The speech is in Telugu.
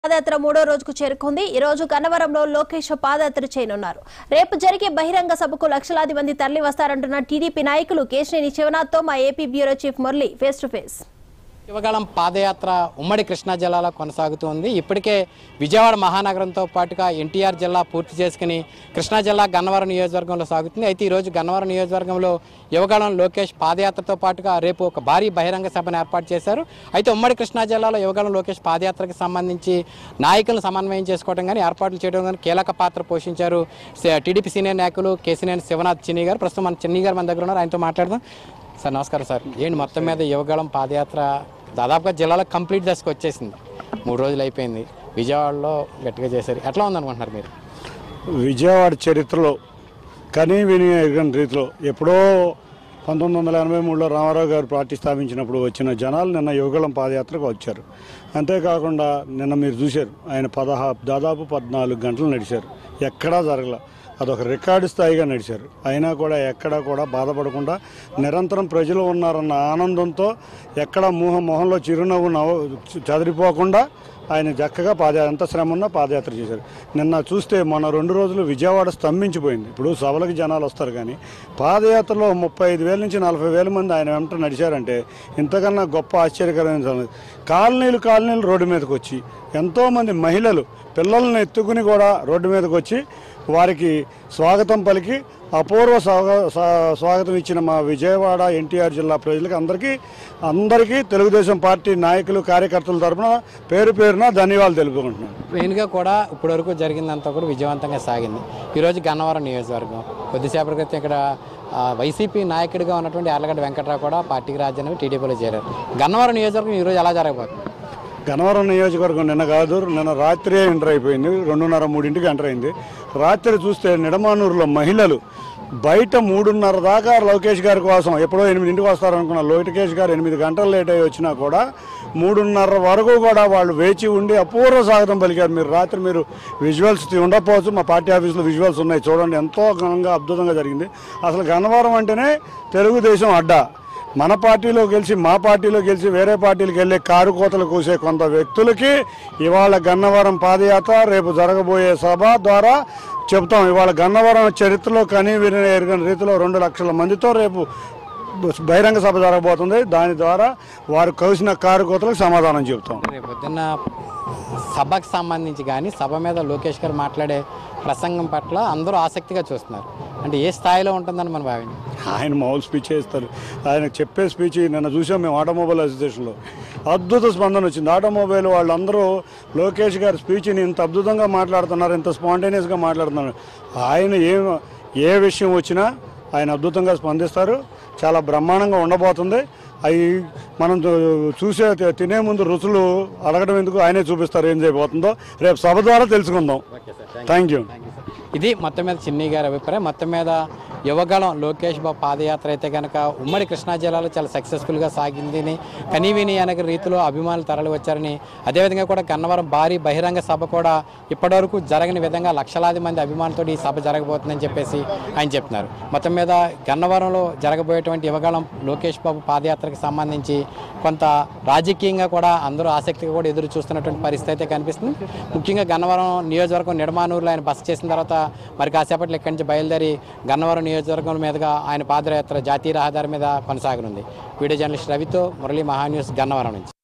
పాదయాత్ర మూడో రోజుకు చేరుకుంది ఈ రోజు గన్నవరంలో లోకేష్ పాదయాత్ర చేయనున్నారు రేపు జరిగే బహిరంగ సభకు లక్షలాది మంది తరలి వస్తారంటున్న టీడీపీ నాయకులు కేశినేని శివనాథ్తో మా AP bureau chief Murali face to face శివగాళం పాదయాత్ర ఉమ్మడి కృష్ణా జిల్లాలో కొనసాగుతోంది ఇప్పటికే విజయవాడ మహానగరంతో పాటుగా ఎన్టీఆర్ జిల్లా పూర్తి చేసుకుని కృష్ణా జిల్లా గన్నవరం నియోజకవర్గంలో సాగుతుంది అయితే ఈరోజు గన్నవరం నియోజకవర్గంలో యువగాళం లోకేష్ పాదయాత్రతో పాటుగా రేపు ఒక భారీ బహిరంగ సభను ఏర్పాటు చేశారు అయితే ఉమ్మడి కృష్ణా జిల్లాలో యువగాళం లోకేష్ పాదయాత్రకు సంబంధించి నాయకులను సమన్వయం చేసుకోవడం కానీ ఏర్పాట్లు చేయడం కానీ కీలక పాత్ర పోషించారు స- టీడీపీ సీనియర్ నాయకులు కేసీనేని శివనాథ్ చిన్ని గారు ప్రస్తుతం మన చిన్ని గారు మన దగ్గర ఉన్నారు ఆయనతో మాట్లాడదాం సార్ నమస్కారం సార్ ఏంటి మొత్తం మీద యువగళం పాదయాత్ర దాదాపుగా జిల్లాలో కంప్లీట్ దశకు వచ్చేసింది మూడు రోజులు అయిపోయింది విజయవాడలో గట్టిగా చేశారు ఎట్లా ఉందనుకుంటున్నారు మీరు విజయవాడ చరిత్రలో కనీ విని ఎరగని రీతిలో ఎప్పుడో పంతొమ్మిది వందల ఎనభై మూడులో రామారావు గారు పార్టీ స్థాపించినప్పుడు వచ్చిన జనాలు నిన్న యువగళం పాదయాత్రకు వచ్చారు అంతేకాకుండా నిన్న మీరు చూశారు ఆయన పదహా దాదాపు పద్నాలుగు గంటలు నడిచారు ఎక్కడా జరగల అదొక రికార్డు స్థాయిగా నడిచారు అయినా కూడా ఎక్కడా కూడా బాధపడకుండా నిరంతరం ప్రజలు ఉన్నారన్న ఆనందంతో ఎక్కడ మూహ మొహంలో చిరునవ్వు నవ్వు చదిరిపోకుండా ఆయన చక్కగా పాద ఎంత శ్రమ ఉన్నా పాదయాత్ర చేశారు నిన్న చూస్తే మొన్న రెండు రోజులు విజయవాడ స్తంభించిపోయింది ఇప్పుడు సభలకు జనాలు వస్తారు కానీ పాదయాత్రలో ముప్పై ఐదు వేల నుంచి నలభై వేల మంది ఆయన వెంట నడిచారంటే ఇంతకన్నా గొప్ప ఆశ్చర్యకరమైన సంగతి. కాలనీలు కాలనీలు రోడ్డు మీదకి వచ్చి ఎంతోమంది మహిళలు పిల్లల్ని ఎత్తుకుని కూడా రోడ్డు మీదకి వచ్చి వారికి స్వాగతం పలికి అపూర్వ స్వాగ- స్వా- స్వాగతం ఇచ్చిన మా విజయవాడ ఎన్టీఆర్ జిల్లా ప్రజలకు అందరికీ అందరికీ తెలుగుదేశం పార్టీ నాయకులు కార్యకర్తల తరపున పేరు పేరున ధన్యవాదాలు తెలుపుకుంటున్నాను మెయిన్గా కూడా ఇప్పటివరకు జరిగిందంతా కూడా విజయవంతంగా సాగింది ఈరోజు గన్నవరం నియోజకవర్గం కొద్దిసేపటి క్రితం ఇక్కడ ఆ, వైసీపీ నాయకుడిగా ఉన్నటువంటి యార్లగడ్డ వెంకట్రావు కూడా పార్టీకి రాజ్యాన్ని టీడీపీలో చేరారు గన్నవరం నియోజకవర్గం ఈరోజు ఎలా జరగబోతుంది గన్నవరం నియోజకవర్గం నిన్న కాదు నిన్న రాత్రే ఎంటర్ అయిపోయింది రెండున్నర మూడింటికి ఎంటర్ అయింది రాత్రి చూస్తే నిడమానూరులో మహిళలు బయట మూడున్నర దాకా లోకేష్ గారి కోసం ఎప్పుడో ఎనిమిదింటికి వస్తారనుకున్న లోకేష్ గారు ఎనిమిది గంటలు లేట్ అయ్యి వచ్చినా కూడా మూడున్నర వరకు కూడా వాళ్ళు వేచి ఉండి అపూర్వ స్వాగతం పలికారు మీరు రాత్రి మీరు విజువల్స్ ఉండకపోవచ్చు మా పార్టీ ఆఫీస్లో విజువల్స్ ఉన్నాయి చూడండి ఎంతో ఘనంగా అద్భుతంగా జరిగింది అసలు గన్నవరం అంటేనే తెలుగుదేశం అడ్డా మన పార్టీలో గెలిచి మా పార్టీలో గెలిచి వేరే పార్టీలకు వెళ్ళే కారు కోతలు కూసే కొంత వ్యక్తులకి ఇవాళ గన్నవరం పాదయాత్ర రేపు జరగబోయే సభ ద్వారా చెబుతాం ఇవాళ గన్నవరం చరిత్రలో కనీ విని ఎరగని రీతిలో రెండు లక్షల మందితో రేపు బహిరంగ సభ జరగబోతుంది దాని ద్వారా వారు కలిసిన కారు కోతలకు సమాధానం చెబుతాం రేపు పొద్దున్న సభకు సంబంధించి కానీ సభ మీద లోకేష్ గారు మాట్లాడే ప్రసంగం పట్ల అందరూ ఆసక్తిగా చూస్తున్నారు అంటే ఏ స్థాయిలో ఉంటుందని మనం భావించాం ఆయన మామూలు స్పీచ్ ఇస్తారు ఆయన చెప్పే స్పీచ్ నిన్న చూసాం మేము ఆటోమొబైల్ అసోసియేషన్లో అద్భుత స్పందన వచ్చింది ఆటోమొబైల్ వాళ్ళందరూ లోకేష్ గారి స్పీచ్ని ఇంత అద్భుతంగా మాట్లాడుతున్నారు ఇంత స్పాంటేనియస్గా మాట్లాడుతున్నారు ఆయన ఏ ఏ విషయం వచ్చినా ఆయన అద్భుతంగా స్పందిస్తారు చాలా బ్రహ్మాండంగా ఉండబోతుంది అవి మనం చూ- చూసే తి- తినే ముందు రుచులు అడగడం ఎందుకు ఆయనే చూపిస్తారు ఏం చేయబోతుందో రేపు సభ ద్వారా తెలుసుకుందాం థ్యాంక్ యూ ఇది మొత్తం మీద చిన్ని గారి అభిప్రాయం మొత్తం మీద యువగళం లోకేష్ బాబు పాదయాత్ర అయితే కనుక ఉమ్మడి కృష్ణా జిల్లాలో చాలా సక్సెస్ఫుల్గా సాగిందని కనీవిని అనగ రీతిలో అభిమానులు తరలి వచ్చారని అదేవిధంగా కూడా గన్నవరం భారీ బహిరంగ సభ కూడా ఇప్పటివరకు జరగని విధంగా లక్షలాది మంది అభిమానులతో ఈ సభ జరగబోతుందని చెప్పేసి ఆయన చెప్తున్నారు మొత్తం మీద గన్నవరంలో జరగబోయేటువంటి యువగళం లోకేష్ బాబు పాదయాత్రకు సంబంధించి కొంత రాజకీయంగా కూడా అందరూ ఆసక్తిగా కూడా ఎదురు చూస్తున్నటువంటి పరిస్థితి అయితే కనిపిస్తుంది ముఖ్యంగా గన్నవరం నియోజకవర్గం నిడమానూరులో ఆయన బస చేసిన తర్వాత మరి కాసేపట్లో ఇక్కడి నుంచి బయలుదేరి గన్నవరం నియోజకవర్గం మీదుగా ఆయన పాదయాత్ర జాతీయ రహదారి మీద కొనసాగనుంది వీడియో జర్నలిస్ట్ రవితో మురళీ మహాన్యూస్ గన్నవరం నుంచి